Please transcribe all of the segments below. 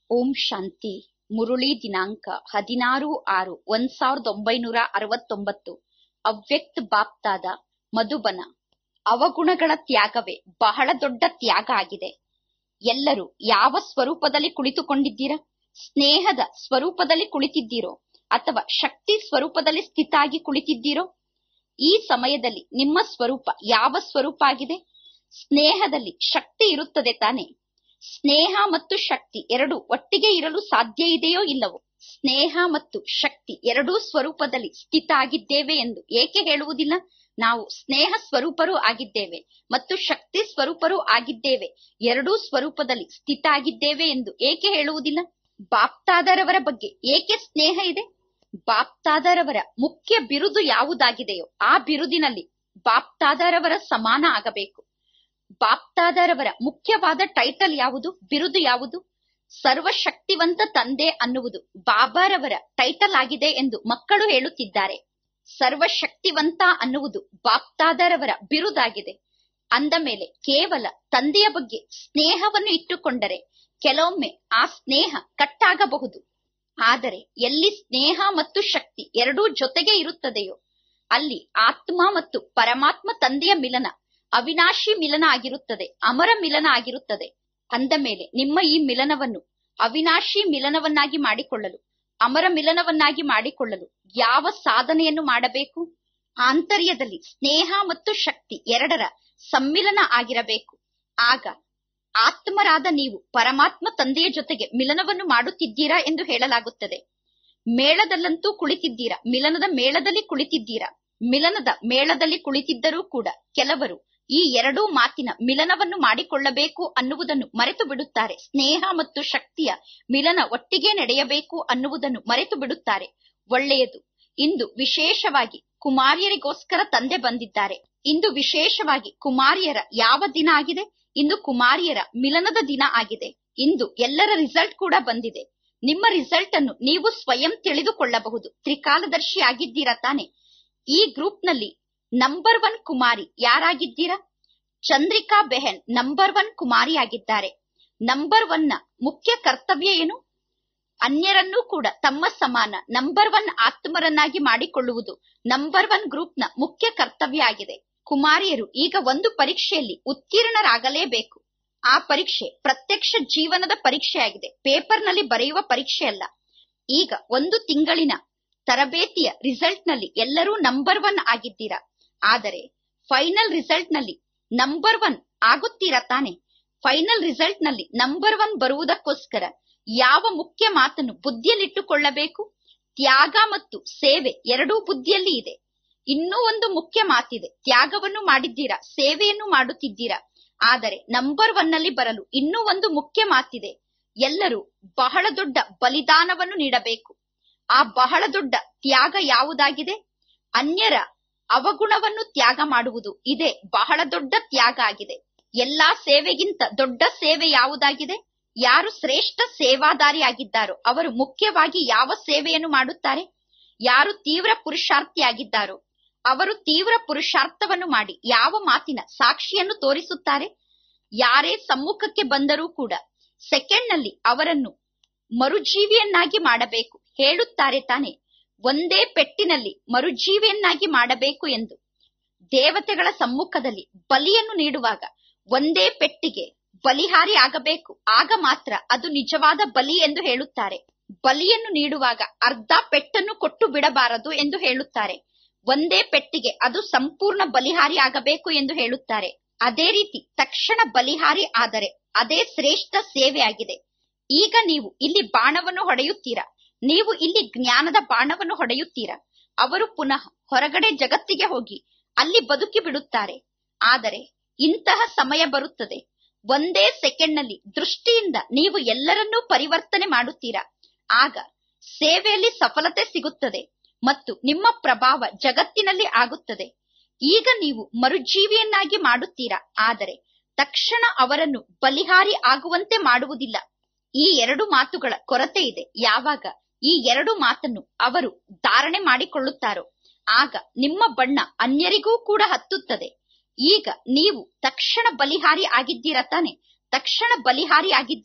ಓಂ ಶಾಂತಿ ಮುರುಳಿ ದಿನಾಂಕ ಹದಿನಾರು ಆರು ಒಂದ್ ಸಾವಿರದ ಒಂಬೈನೂರ ಅರವತ್ತೊಂಬತ್ತು ಅವ್ಯಕ್ತ ಬಾಪ್ತಾದ ಮಧುಬನ ಅವಗುಣಗಳ ತ್ಯಾಗವೇ ಬಹಳ ದೊಡ್ಡ ತ್ಯಾಗ ಆಗಿದೆ ಎಲ್ಲರೂ ಯಾವ ಸ್ವರೂಪದಲ್ಲಿ ಕುಳಿತುಕೊಂಡಿದ್ದೀರಾ ಸ್ನೇಹದ ಸ್ವರೂಪದಲ್ಲಿ ಕುಳಿತಿದ್ದೀರೋ ಅಥವಾ ಶಕ್ತಿ ಸ್ವರೂಪದಲ್ಲಿ ಸ್ಥಿತಾಗಿ ಕುಳಿತಿದ್ದೀರೋ ಈ ಸಮಯದಲ್ಲಿ ನಿಮ್ಮ ಸ್ವರೂಪ ಯಾವ ಸ್ವರೂಪ ಆಗಿದೆ ಸ್ನೇಹದಲ್ಲಿ ಶಕ್ತಿ ಇರುತ್ತದೆ ತಾನೆ ಸ್ನೇಹ ಮತ್ತು ಶಕ್ತಿ ಎರಡು ಒಟ್ಟಿಗೆ ಇರಲು ಸಾಧ್ಯ ಇದೆಯೋ ಇಲ್ಲವೋ ಸ್ನೇಹ ಮತ್ತು ಶಕ್ತಿ ಎರಡೂ ಸ್ವರೂಪದಲ್ಲಿ ಸ್ಥಿತ ಆಗಿದ್ದೇವೆ ಎಂದು ಏಕೆ ಹೇಳುವುದಿಲ್ಲ ನಾವು ಸ್ನೇಹ ಸ್ವರೂಪರೂ ಆಗಿದ್ದೇವೆ ಮತ್ತು ಶಕ್ತಿ ಸ್ವರೂಪರೂ ಆಗಿದ್ದೇವೆ ಎರಡೂ ಸ್ವರೂಪದಲ್ಲಿ ಸ್ಥಿತ ಆಗಿದ್ದೇವೆ ಎಂದು ಏಕೆ ಹೇಳುವುದಿಲ್ಲ ಬಾಪ್ತಾದರವರ ಬಗ್ಗೆ ಏಕೆ ಸ್ನೇಹ ಇದೆ ಬಾಪ್ತಾದರವರ ಮುಖ್ಯ ಬಿರುದು ಯಾವುದಾಗಿದೆಯೋ ಆ ಬಿರುದಿನಲ್ಲಿ ಬಾಪ್ತಾದರವರ ಸಮಾನ ಆಗಬೇಕು ಬಾಪ್ತಾದರವರ ಮುಖ್ಯವಾದ ಟೈಟಲ್ ಯಾವುದು ಬಿರುದು ಯಾವುದು ಸರ್ವಶಕ್ತಿವಂತ ತಂದೆ ಅನ್ನುವುದು ಬಾಬಾರವರ ಟೈಟಲ್ ಆಗಿದೆ ಎಂದು ಮಕ್ಕಳು ಹೇಳುತ್ತಿದ್ದಾರೆ ಸರ್ವಶಕ್ತಿವಂತ ಅನ್ನುವುದು ಬಾಪ್ತಾದರವರ ಬಿರುದಾಗಿದೆ ಅಂದ ಮೇಲೆ ಕೇವಲ ತಂದೆಯ ಬಗ್ಗೆ ಸ್ನೇಹವನ್ನು ಇಟ್ಟುಕೊಂಡರೆ ಕೆಲವೊಮ್ಮೆ ಆ ಸ್ನೇಹ ಕಟ್ಟಾಗಬಹುದು ಆದರೆ ಎಲ್ಲಿ ಸ್ನೇಹ ಮತ್ತು ಶಕ್ತಿ ಎರಡೂ ಜೊತೆಗೆ ಇರುತ್ತದೆಯೋ ಅಲ್ಲಿ ಆತ್ಮ ಮತ್ತು ಪರಮಾತ್ಮ ತಂದೆಯ ಮಿಲನ ಅವಿನಾಶಿ ಮಿಲನ ಆಗಿರುತ್ತದೆ ಅಮರ ಮಿಲನ ಆಗಿರುತ್ತದೆ ಅಂದ ಮೇಲೆ ನಿಮ್ಮ ಈ ಮಿಲನವನ್ನು ಅವಿನಾಶಿ ಮಿಲನವನ್ನಾಗಿ ಮಾಡಿಕೊಳ್ಳಲು ಅಮರ ಮಿಲನವನ್ನಾಗಿ ಮಾಡಿಕೊಳ್ಳಲು ಯಾವ ಸಾಧನೆಯನ್ನು ಮಾಡಬೇಕು ಆಂತರ್ಯದಲ್ಲಿ ಸ್ನೇಹ ಮತ್ತು ಶಕ್ತಿ ಎರಡರ ಸಮ್ಮಿಲನ ಆಗಿರಬೇಕು ಆಗ ಆತ್ಮರಾದ ನೀವು ಪರಮಾತ್ಮ ತಂದೆಯ ಜೊತೆಗೆ ಮಿಲನವನ್ನು ಮಾಡುತ್ತಿದ್ದೀರಾ ಎಂದು ಹೇಳಲಾಗುತ್ತದೆ ಮೇಳದಲ್ಲಂತೂ ಕುಳಿತಿದ್ದೀರಾ ಮಿಲನದ ಮೇಳದಲ್ಲಿ ಕುಳಿತಿದ್ದೀರಾ ಮಿಲನದ ಮೇಳದಲ್ಲಿ ಕುಳಿತಿದ್ದರೂ ಕೂಡ ಕೆಲವರು ಈ ಎರಡೂ ಮಾತಿನ ಮಿಲನವನ್ನು ಮಾಡಿಕೊಳ್ಳಬೇಕು ಅನ್ನುವುದನ್ನು ಮರೆತು ಬಿಡುತ್ತಾರೆ ಸ್ನೇಹ ಮತ್ತು ಶಕ್ತಿಯ ಮಿಲನ ಒಟ್ಟಿಗೆ ನಡೆಯಬೇಕು ಅನ್ನುವುದನ್ನು ಮರೆತು ಬಿಡುತ್ತಾರೆ ಒಳ್ಳೆಯದು ಇಂದು ವಿಶೇಷವಾಗಿ ಕುಮಾರಿಯರಿಗೋಸ್ಕರ ತಂದೆ ಬಂದಿದ್ದಾರೆ ಇಂದು ವಿಶೇಷವಾಗಿ ಕುಮಾರಿಯರ ಯಾವ ದಿನ ಆಗಿದೆ ಇಂದು ಕುಮಾರಿಯರ ಮಿಲನದ ದಿನ ಆಗಿದೆ ಇಂದು ಎಲ್ಲರ ರಿಸಲ್ಟ್ ಕೂಡ ಬಂದಿದೆ ನಿಮ್ಮ ರಿಸಲ್ಟ್ ಅನ್ನು ನೀವು ಸ್ವಯಂ ತಿಳಿದುಕೊಳ್ಳಬಹುದು ತ್ರಿಕಾಲದರ್ಶಿ ಆಗಿದ್ದೀರಾ ತಾನೆ ಈ ಗ್ರೂಪ್ ನಲ್ಲಿ ನಂಬರ್ ಒನ್ ಕುಮಾರಿ ಯಾರಾಗಿದ್ದೀರಾ ಚಂದ್ರಿಕಾ ಬೆಹನ್ ನಂಬರ್ ಒನ್ ಕುಮಾರಿ ಆಗಿದ್ದಾರೆ ನಂಬರ್ ಒನ್ ನ ಮುಖ್ಯ ಕರ್ತವ್ಯ ಏನು ಅನ್ಯರನ್ನೂ ಕೂಡ ತಮ್ಮ ಸಮಾನ ನಂಬರ್ ಒನ್ ಆತ್ಮರನ್ನಾಗಿ ಮಾಡಿಕೊಳ್ಳುವುದು ನಂಬರ್ ಒನ್ ಗ್ರೂಪ್ ನ ಮುಖ್ಯ ಕರ್ತವ್ಯ ಆಗಿದೆ ಕುಮಾರಿಯರು ಈಗ ಒಂದು ಪರೀಕ್ಷೆಯಲ್ಲಿ ಉತ್ತೀರ್ಣರಾಗಲೇಬೇಕು ಆ ಪರೀಕ್ಷೆ ಪ್ರತ್ಯಕ್ಷ ಜೀವನದ ಪರೀಕ್ಷೆಯಾಗಿದೆ ಪೇಪರ್ನಲ್ಲಿ ಬರೆಯುವ ಪರೀಕ್ಷೆ ಅಲ್ಲ ಈಗ ಒಂದು ತಿಂಗಳಿನ ತರಬೇತಿಯ ರಿಸಲ್ಟ್ ನಲ್ಲಿ ಎಲ್ಲರೂ ನಂಬರ್ ಒನ್ ಆಗಿದ್ದೀರಾ ಆದರೆ ಫೈನಲ್ ರಿಸಲ್ಟ್ ನಲ್ಲಿ ನಂಬರ್ ಒನ್ ಆಗುತ್ತೀರಾ ತಾನೆ ಫೈನಲ್ ರಿಸಲ್ಟ್ ನಲ್ಲಿ ನಂಬರ್ ಒನ್ ಬರುವುದಕ್ಕೋಸ್ಕರ ಯಾವ ಮುಖ್ಯ ಮಾತನ್ನು ಬುದ್ಧಿಯಲ್ಲಿಟ್ಟುಕೊಳ್ಳಬೇಕು ತ್ಯಾಗ ಮತ್ತು ಸೇವೆ ಎರಡೂ ಬುದ್ಧಿಯಲ್ಲಿ ಇದೆ ಇನ್ನೂ ಒಂದು ಮುಖ್ಯ ಮಾತಿದೆ ತ್ಯಾಗವನ್ನು ಮಾಡಿದ್ದೀರಾ ಸೇವೆಯನ್ನು ಮಾಡುತ್ತಿದ್ದೀರಾ ಆದರೆ ನಂಬರ್ ಒನ್ ನಲ್ಲಿ ಬರಲು ಇನ್ನೂ ಒಂದು ಮುಖ್ಯ ಮಾತಿದೆ ಎಲ್ಲರೂ ಬಹಳ ದೊಡ್ಡ ಬಲಿದಾನವನ್ನು ನೀಡಬೇಕು ಆ ಬಹಳ ದೊಡ್ಡ ತ್ಯಾಗ ಯಾವುದಾಗಿದೆ ಅನ್ಯರ ಅವಗುಣವನ್ನು ತ್ಯಾಗ ಮಾಡುವುದು ಇದೇ ಬಹಳ ದೊಡ್ಡ ತ್ಯಾಗ ಆಗಿದೆ ಎಲ್ಲಾ ಸೇವೆಗಿಂತ ದೊಡ್ಡ ಸೇವೆ ಯಾವುದಾಗಿದೆ ಯಾರು ಶ್ರೇಷ್ಠ ಸೇವಾದಾರಿ ಆಗಿದ್ದಾರೋ ಅವರು ಮುಖ್ಯವಾಗಿ ಯಾವ ಸೇವೆಯನ್ನು ಮಾಡುತ್ತಾರೆ ಯಾರು ತೀವ್ರ ಪುರುಷಾರ್ಥಿಯಾಗಿದ್ದಾರೋ ಅವರು ತೀವ್ರ ಪುರುಷಾರ್ಥವನ್ನು ಮಾಡಿ ಯಾವ ಮಾತಿನ ಸಾಕ್ಷಿಯನ್ನು ತೋರಿಸುತ್ತಾರೆ ಯಾರೇ ಸಮ್ಮುಖಕ್ಕೆ ಬಂದರೂ ಕೂಡ ಸೆಕೆಂಡ್ ನಲ್ಲಿ ಅವರನ್ನು ಮರುಜೀವಿಯನ್ನಾಗಿ ಮಾಡಬೇಕು ಹೇಳುತ್ತಾರೆ ತಾನೆ ಒಂದೇ ಪೆಟ್ಟಿನಲ್ಲಿ ಮರುಜೀವಿಯನ್ನಾಗಿ ಮಾಡಬೇಕು ಎಂದು ದೇವತೆಗಳ ಸಮ್ಮುಖದಲ್ಲಿ ಬಲಿಯನ್ನು ನೀಡುವಾಗ ಒಂದೇ ಪೆಟ್ಟಿಗೆ ಬಲಿಹಾರಿ ಆಗಬೇಕು ಆಗ ಮಾತ್ರ ಅದು ನಿಜವಾದ ಬಲಿ ಎಂದು ಹೇಳುತ್ತಾರೆ ಬಲಿಯನ್ನು ನೀಡುವಾಗ ಅರ್ಧ ಪೆಟ್ಟನ್ನು ಕೊಟ್ಟು ಬಿಡಬಾರದು ಎಂದು ಹೇಳುತ್ತಾರೆ ಒಂದೇ ಪೆಟ್ಟಿಗೆ ಅದು ಸಂಪೂರ್ಣ ಬಲಿಹಾರಿ ಆಗಬೇಕು ಎಂದು ಹೇಳುತ್ತಾರೆ ಅದೇ ರೀತಿ ತಕ್ಷಣ ಬಲಿಹಾರಿ ಆದರೆ ಅದೇ ಶ್ರೇಷ್ಠ ಸೇವೆ ಆಗಿದೆ ಈಗ ನೀವು ಇಲ್ಲಿ ಬಾಣವನ್ನು ಹೊಡೆಯುತ್ತೀರಾ ನೀವು ಇಲ್ಲಿ ಜ್ಞಾನದ ಬಾಣವನ್ನು ಹೊಡೆಯುತ್ತೀರಾ ಅವರು ಪುನಃ ಹೊರಗಡೆ ಜಗತ್ತಿಗೆ ಹೋಗಿ ಅಲ್ಲಿ ಬದುಕಿ ಬಿಡುತ್ತಾರೆ ಆದರೆ ಇಂತಹ ಸಮಯ ಬರುತ್ತದೆ ಒಂದೇ ಸೆಕೆಂಡ್ ನಲ್ಲಿ ದೃಷ್ಟಿಯಿಂದ ನೀವು ಎಲ್ಲರನ್ನೂ ಪರಿವರ್ತನೆ ಮಾಡುತ್ತೀರಾ ಆಗ ಸೇವೆಯಲ್ಲಿ ಸಫಲತೆ ಸಿಗುತ್ತದೆ ಮತ್ತು ನಿಮ್ಮ ಪ್ರಭಾವ ಜಗತ್ತಿನಲ್ಲಿ ಆಗುತ್ತದೆ ಈಗ ನೀವು ಮರುಜೀವಿಯನ್ನಾಗಿ ಮಾಡುತ್ತೀರಾ ಆದರೆ ತಕ್ಷಣ ಅವರನ್ನು ಬಲಿಹಾರಿ ಆಗುವಂತೆ ಮಾಡುವುದಿಲ್ಲ ಈ ಎರಡು ಮಾತುಗಳ ಕೊರತೆ ಇದೆ ಯಾವಾಗ ಈ ಎರಡು ಮಾತನ್ನು ಅವರು ಧಾರಣೆ ಮಾಡಿಕೊಳ್ಳುತ್ತಾರೋ ಆಗ ನಿಮ್ಮ ಬಣ್ಣ ಅನ್ಯರಿಗೂ ಕೂಡ ಹತ್ತುತ್ತದೆ ಈಗ ನೀವು ತಕ್ಷಣ ಬಲಿಹಾರಿ ಆಗಿದ್ದೀರಾ ತಾನೆ ತಕ್ಷಣ ಬಲಿಹಾರಿ ಆಗಿದ್ದೀರೋ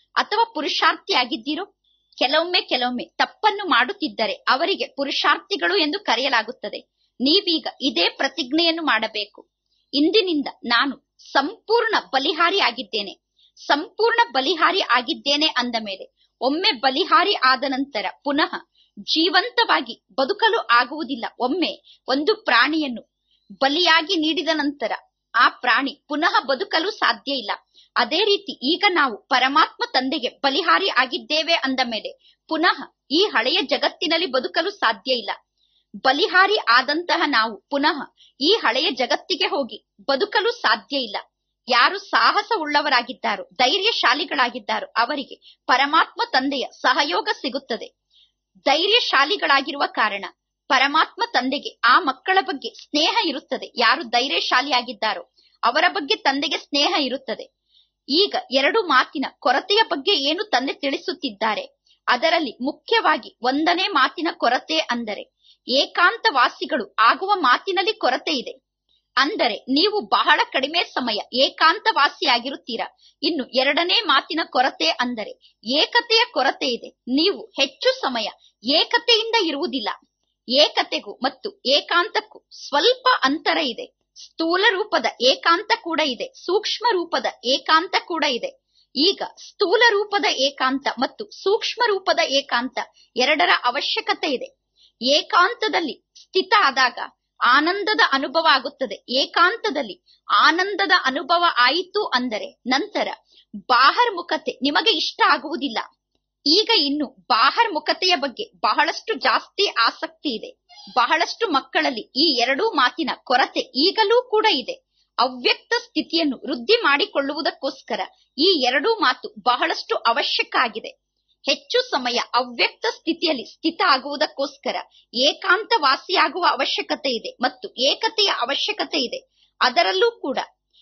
ಅಥವಾ ಪುರುಷಾರ್ಥಿಯಾಗಿದ್ದೀರೋ ಕೆಲವೊಮ್ಮೆ ಕೆಲವೊಮ್ಮೆ ತಪ್ಪನ್ನು ಮಾಡುತ್ತಿದ್ದರೆ ಅವರಿಗೆ ಪುರುಷಾರ್ಥಿಗಳು ಎಂದು ಕರೆಯಲಾಗುತ್ತದೆ ನೀವೀಗ ಇದೇ ಪ್ರತಿಜ್ಞೆಯನ್ನು ಮಾಡಬೇಕು ಇಂದಿನಿಂದ ನಾನು ಸಂಪೂರ್ಣ ಬಲಿಹಾರಿ ಆಗಿದ್ದೇನೆ ಸಂಪೂರ್ಣ ಬಲಿಹಾರಿ ಆಗಿದ್ದೇನೆ ಅಂದ ಮೇಲೆ ಒಮ್ಮೆ ಬಲಿಹಾರಿ ಆದ ನಂತರ ಪುನಃ ಜೀವಂತವಾಗಿ ಬದುಕಲು ಆಗುವುದಿಲ್ಲ ಒಮ್ಮೆ ಒಂದು ಪ್ರಾಣಿಯನ್ನು ಬಲಿಯಾಗಿ ನೀಡಿದ ನಂತರ ಆ ಪ್ರಾಣಿ ಪುನಃ ಬದುಕಲು ಸಾಧ್ಯ ಇಲ್ಲ ಅದೇ ರೀತಿ ಈಗ ನಾವು ಪರಮಾತ್ಮ ತಂದೆಗೆ ಬಲಿಹಾರಿ ಆಗಿದ್ದೇವೆ ಅಂದ ಮೇಲೆ ಪುನಃ ಈ ಹಳೆಯ ಜಗತ್ತಿನಲ್ಲಿ ಬದುಕಲು ಸಾಧ್ಯ ಇಲ್ಲ ಬಲಿಹಾರಿ ಆದಂತಹ ನಾವು ಪುನಃ ಈ ಹಳೆಯ ಜಗತ್ತಿಗೆ ಹೋಗಿ ಬದುಕಲು ಸಾಧ್ಯ ಇಲ್ಲ ಯಾರು ಸಾಹಸ ಉಳ್ಳವರಾಗಿದ್ದಾರೋ ಧೈರ್ಯಶಾಲಿಗಳಾಗಿದ್ದಾರೋ ಅವರಿಗೆ ಪರಮಾತ್ಮ ತಂದೆಯ ಸಹಯೋಗ ಸಿಗುತ್ತದೆ ಧೈರ್ಯಶಾಲಿಗಳಾಗಿರುವ ಕಾರಣ ಪರಮಾತ್ಮ ತಂದೆಗೆ ಆ ಮಕ್ಕಳ ಬಗ್ಗೆ ಸ್ನೇಹ ಇರುತ್ತದೆ ಯಾರು ಧೈರ್ಯಶಾಲಿಯಾಗಿದ್ದಾರೋ ಅವರ ಬಗ್ಗೆ ತಂದೆಗೆ ಸ್ನೇಹ ಇರುತ್ತದೆ ಈಗ ಎರಡು ಮಾತಿನ ಕೊರತೆಯ ಬಗ್ಗೆ ಏನು ತಂದೆ ತಿಳಿಸುತ್ತಿದ್ದಾರೆ ಅದರಲ್ಲಿ ಮುಖ್ಯವಾಗಿ ಒಂದನೇ ಮಾತಿನ ಕೊರತೆ ಅಂದರೆ ಏಕಾಂತವಾಸಿಗಳು ಆಗುವ ಮಾತಿನಲ್ಲಿ ಕೊರತೆ ಇದೆ ಅಂದರೆ ನೀವು ಬಹಳ ಕಡಿಮೆ ಸಮಯ ಏಕಾಂತವಾಸಿಯಾಗಿರುತ್ತೀರಾ ಇನ್ನು ಎರಡನೇ ಮಾತಿನ ಕೊರತೆ ಅಂದರೆ ಏಕತೆಯ ಕೊರತೆ ಇದೆ ನೀವು ಹೆಚ್ಚು ಸಮಯ ಏಕತೆಯಿಂದ ಇರುವುದಿಲ್ಲ ಏಕತೆಗೂ ಮತ್ತು ಏಕಾಂತಕ್ಕೂ ಸ್ವಲ್ಪ ಅಂತರ ಇದೆ ಸ್ಥೂಲ ರೂಪದ ಏಕಾಂತ ಕೂಡ ಇದೆ ಸೂಕ್ಷ್ಮ ರೂಪದ ಏಕಾಂತ ಕೂಡ ಇದೆ ಈಗ ಸ್ಥೂಲ ರೂಪದ ಏಕಾಂತ ಮತ್ತು ಸೂಕ್ಷ್ಮ ರೂಪದ ಏಕಾಂತ ಎರಡರ ಅವಶ್ಯಕತೆ ಇದೆ ಏಕಾಂತದಲ್ಲಿ ಸ್ಥಿತ ಆದಾಗ ಆನಂದದ ಅನುಭವ ಆಗುತ್ತದೆ ಏಕಾಂತದಲ್ಲಿ ಆನಂದದ ಅನುಭವ ಆಯಿತು ಅಂದರೆ ನಂತರ ಬಾಹರ್ಮುಖತೆ ನಿಮಗೆ ಇಷ್ಟ ಆಗುವುದಿಲ್ಲ ಈಗ ಇನ್ನು ಬಾಹರ್ಮುಖತೆಯ ಬಗ್ಗೆ ಬಹಳಷ್ಟು ಜಾಸ್ತಿ ಆಸಕ್ತಿ ಇದೆ ಬಹಳಷ್ಟು ಮಕ್ಕಳಲ್ಲಿ ಈ ಎರಡೂ ಮಾತಿನ ಕೊರತೆ ಈಗಲೂ ಕೂಡ ಇದೆ ಅವ್ಯಕ್ತ ಸ್ಥಿತಿಯನ್ನು ವೃದ್ಧಿ ಮಾಡಿಕೊಳ್ಳುವುದಕ್ಕೋಸ್ಕರ ಈ ಎರಡೂ ಮಾತು ಬಹಳಷ್ಟು ಅವಶ್ಯಕ ಆಗಿದೆ ಹೆಚ್ಚು ಸಮಯ ಅವ್ಯಕ್ತ ಸ್ಥಿತಿಯಲ್ಲಿ ಸ್ಥಿತ ಆಗುವುದಕ್ಕೋಸ್ಕರ ಏಕಾಂತವಾಸಿಯಾಗುವ ಅವಶ್ಯಕತೆ ಇದೆ ಮತ್ತು ಏಕತೆಯ ಅವಶ್ಯಕತೆ ಇದೆ ಅದರಲ್ಲೂ ಕೂಡ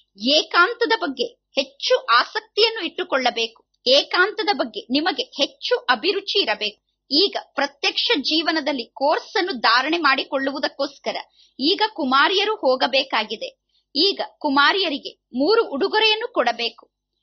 ಏಕಾಂತದ ಬಗ್ಗೆ ಹೆಚ್ಚು ಆಸಕ್ತಿಯನ್ನು ಇಟ್ಟುಕೊಳ್ಳಬೇಕು ಏಕಾಂತದ ಬಗ್ಗೆ ನಿಮಗೆ ಹೆಚ್ಚು ಅಭಿರುಚಿ ಇರಬೇಕು ಈಗ ಪ್ರತ್ಯಕ್ಷ ಜೀವನದಲ್ಲಿ ಕೋರ್ಸ್ ಅನ್ನು ಧಾರಣೆ ಮಾಡಿಕೊಳ್ಳುವುದಕ್ಕೋಸ್ಕರ ಈಗ ಕುಮಾರಿಯರು ಹೋಗಬೇಕಾಗಿದೆ ಈಗ ಕುಮಾರಿಯರಿಗೆ ಮೂರು ಉಡುಗೊರೆಯನ್ನು ಕೊಡಬೇಕು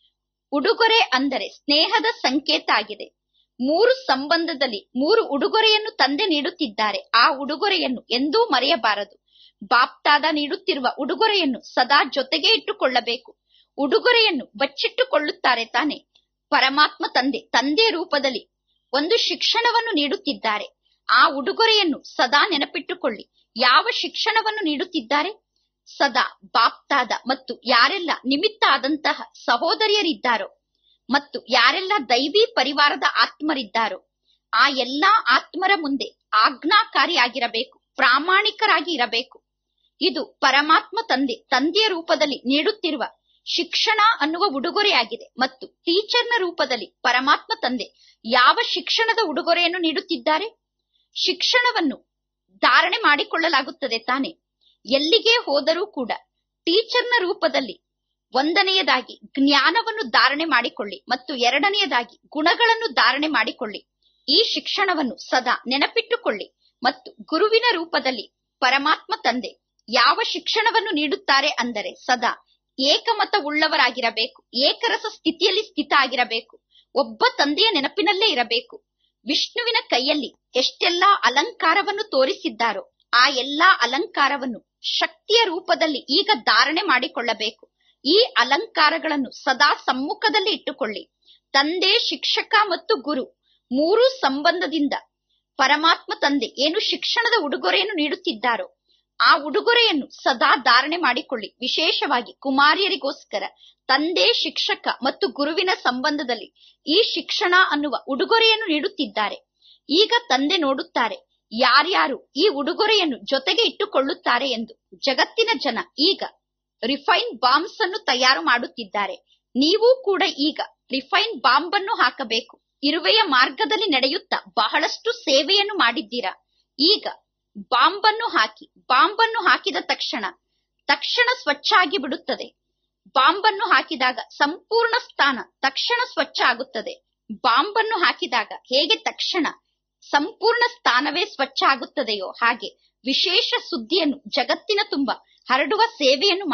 ಉಡುಗೊರೆ ಅಂದರೆ ಸ್ನೇಹದ ಸಂಕೇತ ಆಗಿದೆ ಮೂರು ಸಂಬಂಧದಲ್ಲಿ ಮೂರು ಉಡುಗೊರೆಯನ್ನು ತಂದೆ ನೀಡುತ್ತಿದ್ದಾರೆ ಆ ಉಡುಗೊರೆಯನ್ನು ಎಂದೂ ಮರೆಯಬಾರದು ಬಾಪ್ತಾದ ನೀಡುತ್ತಿರುವ ಉಡುಗೊರೆಯನ್ನು ಸದಾ ಜೊತೆಗೆ ಇಟ್ಟುಕೊಳ್ಳಬೇಕು ಉಡುಗೊರೆಯನ್ನು ಬಚ್ಚಿಟ್ಟುಕೊಳ್ಳುತ್ತಾರೆ ತಾನೆ ಪರಮಾತ್ಮ ತಂದೆ ತಂದೆ ರೂಪದಲ್ಲಿ ಒಂದು ಶಿಕ್ಷಣವನ್ನು ನೀಡುತ್ತಿದ್ದಾರೆ ಆ ಉಡುಗೊರೆಯನ್ನು ಸದಾ ನೆನಪಿಟ್ಟುಕೊಳ್ಳಿ ಯಾವ ಶಿಕ್ಷಣವನ್ನು ನೀಡುತ್ತಿದ್ದಾರೆ ಸದಾ ಬಾಪ್ತಾದ ಮತ್ತು ಯಾರೆಲ್ಲ ನಿಮಿತ್ತ ಆದಂತಹ ಸಹೋದರಿಯರಿದ್ದಾರೋ ಮತ್ತು ಯಾರೆಲ್ಲ ದೈವಿ ಪರಿವಾರದ ಆತ್ಮರಿದ್ದಾರೋ ಆ ಎಲ್ಲಾ ಆತ್ಮರ ಮುಂದೆ ಆಜ್ಞಾಕಾರಿಯಾಗಿರಬೇಕು ಪ್ರಾಮಾಣಿಕರಾಗಿ ಇರಬೇಕು ಇದು ಪರಮಾತ್ಮ ತಂದೆ ತಂದೆಯ ರೂಪದಲ್ಲಿ ನೀಡುತ್ತಿರುವ ಶಿಕ್ಷಣ ಅನ್ನುವ ಉಡುಗೊರೆಯಾಗಿದೆ ಮತ್ತು ಟೀಚರ್ನ ರೂಪದಲ್ಲಿ ಪರಮಾತ್ಮ ತಂದೆ ಯಾವ ಶಿಕ್ಷಣದ ಉಡುಗೊರೆಯನ್ನು ನೀಡುತ್ತಿದ್ದಾರೆ ಶಿಕ್ಷಣವನ್ನು ಧಾರಣೆ ಮಾಡಿಕೊಳ್ಳಲಾಗುತ್ತದೆ ತಾನೆ ಎಲ್ಲಿಗೆ ಹೋದರೂ ಕೂಡ ಟೀಚರ್ನ ರೂಪದಲ್ಲಿ ಒಂದನೆಯದಾಗಿ ಜ್ಞಾನವನ್ನು ಧಾರಣೆ ಮಾಡಿಕೊಳ್ಳಿ ಮತ್ತು ಎರಡನೆಯದಾಗಿ ಗುಣಗಳನ್ನು ಧಾರಣೆ ಮಾಡಿಕೊಳ್ಳಿ ಈ ಶಿಕ್ಷಣವನ್ನು ಸದಾ ನೆನಪಿಟ್ಟುಕೊಳ್ಳಿ ಮತ್ತು ಗುರುವಿನ ರೂಪದಲ್ಲಿ ಪರಮಾತ್ಮ ತಂದೆ ಯಾವ ಶಿಕ್ಷಣವನ್ನು ನೀಡುತ್ತಾರೆ ಅಂದರೆ ಸದಾ ಏಕಮತ ಉಳ್ಳವರಾಗಿರಬೇಕು ಏಕರಸ ಸ್ಥಿತಿಯಲ್ಲಿ ಸ್ಥಿತ ಆಗಿರಬೇಕು ಒಬ್ಬ ತಂದೆಯ ನೆನಪಿನಲ್ಲೇ ಇರಬೇಕು ವಿಷ್ಣುವಿನ ಕೈಯಲ್ಲಿ ಎಷ್ಟೆಲ್ಲಾ ಅಲಂಕಾರವನ್ನು ತೋರಿಸಿದ್ದಾರೋ ಆ ಎಲ್ಲಾ ಅಲಂಕಾರವನ್ನು ಶಕ್ತಿಯ ರೂಪದಲ್ಲಿ ಈಗ ಧಾರಣೆ ಮಾಡಿಕೊಳ್ಳಬೇಕು ಈ ಅಲಂಕಾರಗಳನ್ನು ಸದಾ ಸಮ್ಮುಖದಲ್ಲಿ ಇಟ್ಟುಕೊಳ್ಳಿ ತಂದೆ ಶಿಕ್ಷಕ ಮತ್ತು ಗುರು ಮೂರು ಸಂಬಂಧದಿಂದ ಪರಮಾತ್ಮ ತಂದೆ ಏನು ಶಿಕ್ಷಣದ ಉಡುಗೊರೆಯನ್ನು ನೀಡುತ್ತಿದ್ದಾರೋ ಆ ಉಡುಗೊರೆಯನ್ನು ಸದಾ ಧಾರಣೆ ಮಾಡಿಕೊಳ್ಳಿ ವಿಶೇಷವಾಗಿ ಕುಮಾರಿಯರಿಗೋಸ್ಕರ ತಂದೆ ಶಿಕ್ಷಕ ಮತ್ತು ಗುರುವಿನ ಸಂಬಂಧದಲ್ಲಿ ಈ ಶಿಕ್ಷಣ ಅನ್ನುವ ಉಡುಗೊರೆಯನ್ನು ನೀಡುತ್ತಿದ್ದಾರೆ ಈಗ ತಂದೆ ನೋಡುತ್ತಾರೆ ಯಾರ್ಯಾರು ಈ ಉಡುಗೊರೆಯನ್ನು ಜೊತೆಗೆ ಇಟ್ಟುಕೊಳ್ಳುತ್ತಾರೆ ಎಂದು ಜಗತ್ತಿನ ಜನ ಈಗ ರಿಫೈನ್ ಬಾಂಬ್ಸ್ ಅನ್ನು ತಯಾರು ಮಾಡುತ್ತಿದ್ದಾರೆ ನೀವು ಕೂಡ ಈಗ ರಿಫೈನ್ ಬಾಂಬ್ ಅನ್ನು ಹಾಕಬೇಕು ಇರುವೆಯ ಮಾರ್ಗದಲ್ಲಿ ನಡೆಯುತ್ತಾ ಬಹಳಷ್ಟು ಸೇವೆಯನ್ನು ಮಾಡಿದ್ದೀರಾ ಈಗ ಬಾಂಬನ್ನು ಹಾಕಿ ಬಾಂಬನ್ನು ಹಾಕಿದ ತಕ್ಷಣ ತಕ್ಷಣ ಸ್ವಚ್ಛ ಆಗಿ ಬಿಡುತ್ತದೆ ಬಾಂಬನ್ನು ಹಾಕಿದಾಗ ಸಂಪೂರ್ಣ ಸ್ಥಾನ ತಕ್ಷಣ ಸ್ವಚ್ಛ ಆಗುತ್ತದೆ ಬಾಂಬನ್ನು ಹಾಕಿದಾಗ ಹೇಗೆ ತಕ್ಷಣ ಸಂಪೂರ್ಣ ಸ್ಥಾನವೇ ಸ್ವಚ್ಛ ಆಗುತ್ತದೆಯೋ ಹಾಗೆ ವಿಶೇಷ ಸುದ್ದಿಯನ್ನು ಜಗತ್ತಿನ ತುಂಬ ಹರಡುವ ಸೇವೆಯನ್ನು ಮಾಡಿ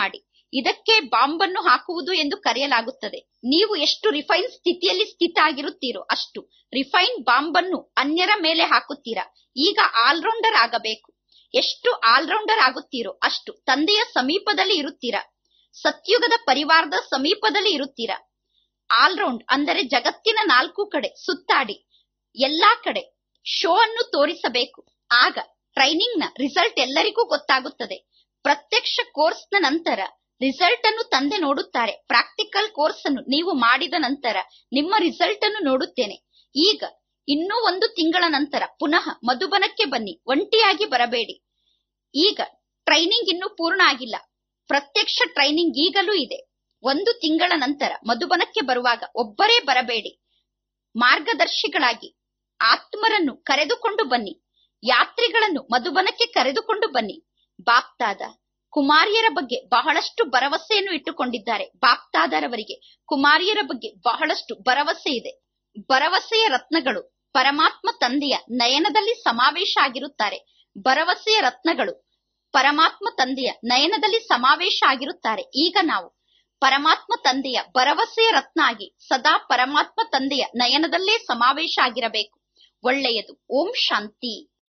ಇದಕ್ಕೆ ಬಾಂಬನ್ನು ಹಾಕುವುದು ಎಂದು ಕರೆಯಲಾಗುತ್ತದೆ ನೀವು ಎಷ್ಟು ರಿಫೈನ್ ಸ್ಥಿತಿಯಲ್ಲಿ ಸ್ಥಿತ ಆಗಿರುತ್ತೀರೋ ಅಷ್ಟು ರಿಫೈನ್ ಬಾಂಬನ್ನು ಅನ್ಯರ ಮೇಲೆ ಹಾಕುತ್ತೀರಾ ಈಗ ಆಲ್ರೌಂಡರ್ ಆಗಬೇಕು ಎಷ್ಟು ಆಲ್ರೌಂಡರ್ ಆಗುತ್ತೀರೋ ಅಷ್ಟು ತಂದೆಯ ಸಮೀಪದಲ್ಲಿ ಇರುತ್ತೀರಾ ಸತ್ಯುಗದ ಪರಿವಾರದ ಸಮೀಪದಲ್ಲಿ ಇರುತ್ತೀರಾ ಆಲ್ರೌಂಡ್ ಅಂದರೆ ಜಗತ್ತಿನ ನಾಲ್ಕು ಕಡೆ ಸುತ್ತಾಡಿ ಎಲ್ಲಾ ಕಡೆ ಶೋ ಅನ್ನು ತೋರಿಸಬೇಕು ಆಗ ಟ್ರೈನಿಂಗ್ ನ ರಿಸಲ್ಟ್ ಎಲ್ಲರಿಗೂ ಗೊತ್ತಾಗುತ್ತದೆ ಪ್ರತ್ಯಕ್ಷ ಕೋರ್ಸ್ ನ ನಂತರ ರಿಸಲ್ಟ್ ಅನ್ನು ತಂದೆ ನೋಡುತ್ತಾರೆ ಪ್ರಾಕ್ಟಿಕಲ್ ಕೋರ್ಸ್ ಅನ್ನು ನೀವು ಮಾಡಿದ ನಂತರ ನಿಮ್ಮ ರಿಸಲ್ಟ್ ಅನ್ನು ನೋಡುತ್ತೇನೆ ಈಗ ಇನ್ನೂ ಒಂದು ತಿಂಗಳ ನಂತರ ಪುನಃ ಮಧುಬನಕ್ಕೆ ಬನ್ನಿ ಒಂಟಿಯಾಗಿ ಬರಬೇಡಿ ಈಗ ಟ್ರೈನಿಂಗ್ ಇನ್ನೂ ಪೂರ್ಣ ಆಗಿಲ್ಲ ಪ್ರತ್ಯಕ್ಷ ಟ್ರೈನಿಂಗ್ ಈಗಲೂ ಇದೆ ಒಂದು ತಿಂಗಳ ನಂತರ ಮಧುಬನಕ್ಕೆ ಬರುವಾಗ ಒಬ್ಬರೇ ಬರಬೇಡಿ ಮಾರ್ಗದರ್ಶಿಗಳಾಗಿ ಆತ್ಮರನ್ನು ಕರೆದುಕೊಂಡು ಬನ್ನಿ ಯಾತ್ರಿಗಳನ್ನು ಮಧುಬನಕ್ಕೆ ಕರೆದುಕೊಂಡು ಬನ್ನಿ ಬಾಪ್ತಾದ ಕುಮಾರಿಯರ ಬಗ್ಗೆ ಬಹಳಷ್ಟು ಭರವಸೆಯನ್ನು ಇಟ್ಟುಕೊಂಡಿದ್ದಾರೆ ಬಾಪ್ತಾದರವರಿಗೆ ಕುಮಾರಿಯರ ಬಗ್ಗೆ ಬಹಳಷ್ಟು ಭರವಸೆ ಇದೆ ಭರವಸೆಯ ರತ್ನಗಳು ಪರಮಾತ್ಮ ತಂದೆಯ ನಯನದಲ್ಲಿ ಸಮಾವೇಶ ಆಗಿರುತ್ತಾರೆ ಭರವಸೆಯ ರತ್ನಗಳು ಪರಮಾತ್ಮ ತಂದೆಯ ನಯನದಲ್ಲಿ ಸಮಾವೇಶ ಆಗಿರುತ್ತಾರೆ ಈಗ ನಾವು ಪರಮಾತ್ಮ ತಂದೆಯ ಭರವಸೆಯ ರತ್ನ ಆಗಿ ಸದಾ ಪರಮಾತ್ಮ ತಂದೆಯ ನಯನದಲ್ಲೇ ಸಮಾವೇಶ ಆಗಿರಬೇಕು ಒಳ್ಳೆಯದು ಓಂ ಶಾಂತಿ